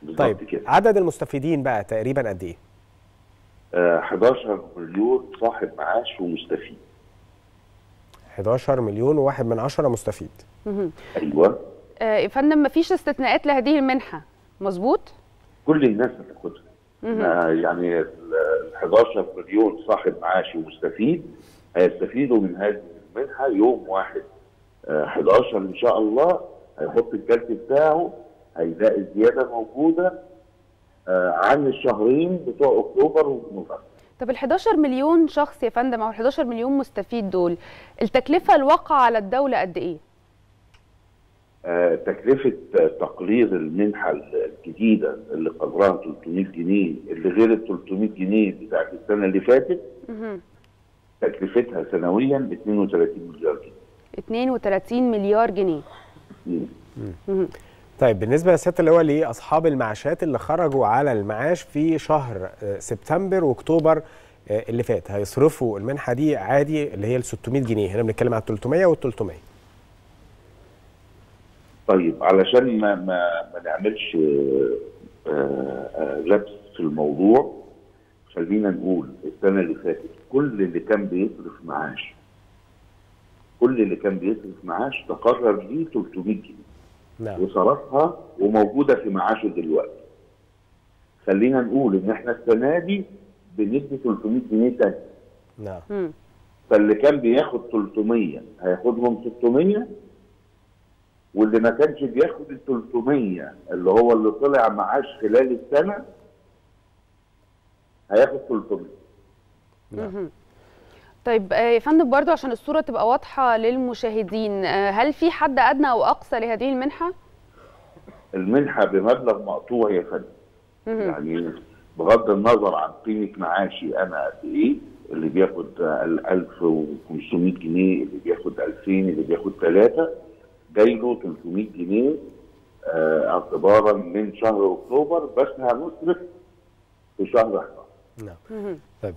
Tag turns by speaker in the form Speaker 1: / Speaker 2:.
Speaker 1: بالظبط
Speaker 2: طيب
Speaker 1: كده
Speaker 2: عدد المستفيدين بقى تقريبا قد ايه؟
Speaker 1: آه 11 مليون صاحب معاش ومستفيد
Speaker 2: 11 مليون وواحد من عشرة مستفيد
Speaker 1: ايوه
Speaker 3: آه، يا فندم مفيش استثناءات لهذه المنحه مظبوط
Speaker 1: كل الناس هتاخدها آه يعني ال 11 مليون صاحب معاش ومستفيد هيستفيدوا من هذه المنحه يوم واحد آه 11 ان شاء الله هيحط الكارت بتاعه هيلاقي الزياده موجوده آه عن الشهرين بتوع اكتوبر ونوفمبر
Speaker 3: طب ال 11 مليون شخص يا فندم او ال 11 مليون مستفيد دول التكلفه الواقعه على الدوله قد ايه؟
Speaker 1: آه، تكلفة آه، تقرير المنحة الجديدة اللي قدرها 300 جنيه اللي غير ال 300 جنيه بتاعت السنة اللي فاتت تكلفتها سنويا 32 مليار جنيه
Speaker 3: 32 مليار جنيه
Speaker 2: طيب بالنسبه لسياده اللواء لاصحاب المعاشات اللي خرجوا على المعاش في شهر آه، سبتمبر واكتوبر آه، اللي فات هيصرفوا المنحه دي عادي اللي هي ال 600 جنيه هنا بنتكلم على 300 وال 300
Speaker 1: طيب علشان ما ما, ما نعملش آه، آه، لبس في الموضوع خلينا نقول السنة اللي فاتت كل اللي كان بيصرف معاش كل اللي كان بيصرف معاش تقرر ليه 300 جنيه
Speaker 2: نعم
Speaker 1: وصرفها وموجوده في معاشه دلوقتي. خلينا نقول ان احنا السنه دي بندي 300 جنيه تاني
Speaker 2: نعم
Speaker 1: فاللي كان بياخد 300 هياخدهم 600 واللي ما كانش بياخد ال 300 اللي هو اللي طلع معاش خلال السنه هياخد 300
Speaker 3: طيب آه، يا فندم برضو عشان الصوره تبقى واضحه للمشاهدين آه، هل في حد ادنى او اقصى لهذه المنحه؟
Speaker 1: المنحه بمبلغ مقطوع يا فندم يعني بغض النظر عن قيمه معاشي انا قد ايه اللي بياخد ال 1500 جنيه اللي بياخد 2000 اللي بياخد 3 جاي له 300 جنيه آه اعتبارا من شهر اكتوبر بس هنصرف في شهر 11
Speaker 2: نعم طيب